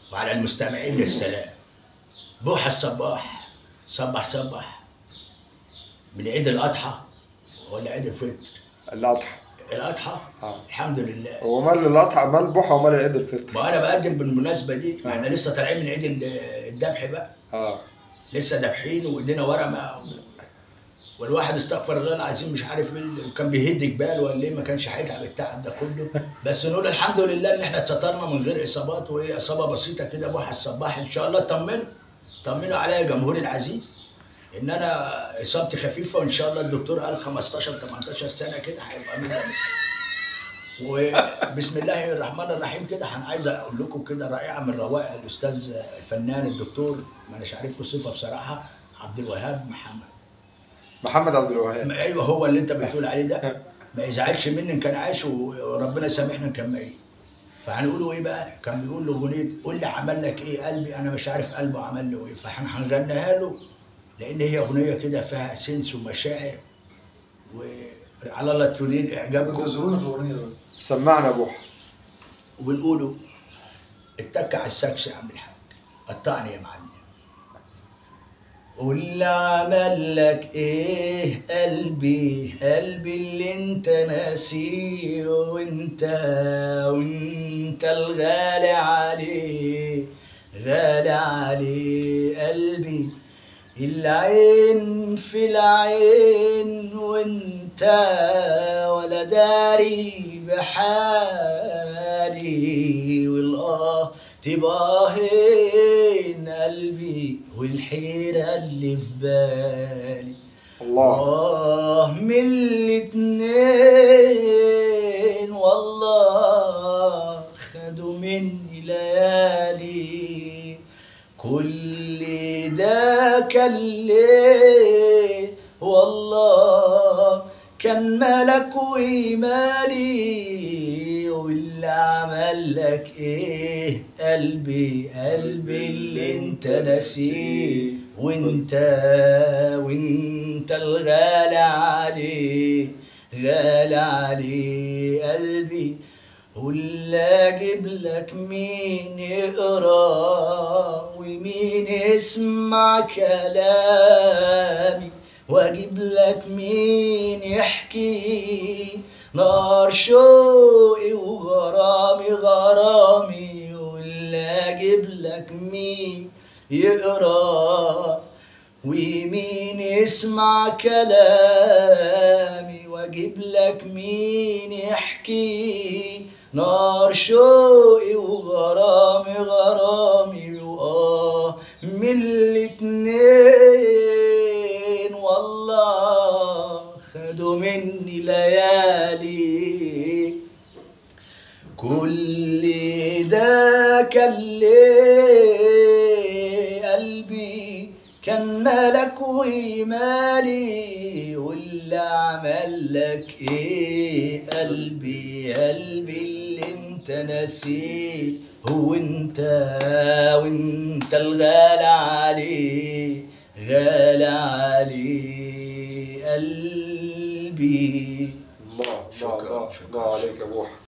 وعلى المستمعين السلام بوح الصباح صبح صبح من عيد الأضحى ولا عيد الفطر الاضحى الأضحى آه. الحمد لله هو مال الاضحى مال بوحه ومال عيد الفطر ما أنا بقدم بالمناسبة دي ما احنا لسه طالعين من عيد ال- الذبح بقى اه لسه ذابحين وايدينا ورا ما والواحد استغفر الله العظيم مش عارف ايه اللي- كان بيهد جبال ولا ايه ما كانش هيتعب التعب ده كله بس نقول الحمد لله ان احنا اتسترنا من غير اصابات وايه اصابه بسيطه كده بوحه الصباح ان شاء الله طمنوا طمنوا عليا يا جمهوري العزيز ان انا اصابتي خفيفه وان شاء الله الدكتور قال 15 18 سنه كده هيبقى من وبسم الله الرحمن الرحيم كده انا عايز اقول لكم كده رائعه من روائع الاستاذ الفنان الدكتور ما اناش عارف له صفه بصراحه عبد الوهاب محمد محمد عبد الوهاب ما ايوه هو اللي انت بتقول عليه ده ما يزعلش مني ان كان عايش وربنا يسامحنا ان كان ميت فهنقوله ايه بقى؟ كان بيقول له اغنيه قول لي عمل لك ايه قلبي انا مش عارف قلبه عمل له ايه فاحنا هنغنيها له لان هي اغنيه كده فيها سنس ومشاعر وعلى الله تنين اعجابكم انتظرونا في الاغنيه دول سمعنا بوحه وبنقولوا اتك على السكس يا عم الحاج قطعني يا معلم قول لي عمل لك ايه قلبي قلبي اللي انت ناسيه وانت وانت الغالي عليه غالي عليه قلبي العين في العين وانت ولا داري بحالي والاه تباهين قلبي والحيرة اللي في بالي الله آه من الاتنين والله خدوا مني ليالي كل ده كان ليه والله كان ملك ومالي واللي عمل لك ايه قلبي قلبي اللي انت ناسيه وانت وانت الغالي عليه غالي عليه قلبي ولا اجيب لك مين يقرا ومين يسمع كلامي واجيب لك مين يحكي نار شوقي وغرامي غرامي ولا اجيب لك مين يقرا ومين يسمع كلامي واجيب لك مين يحكي نار شوقي وغرامي غرامي وآه من الاتنين والله خدوا مني ليالي كل ده كان ليه قلبي كان ملك ومالي واللي عمل لك ايه قلبي قلبي اللي انت ناسيه هو انت وانت الغالي عليه غالي عليه قلبي الله الله شكراً، الله شكراً، الله عليك يا بوحه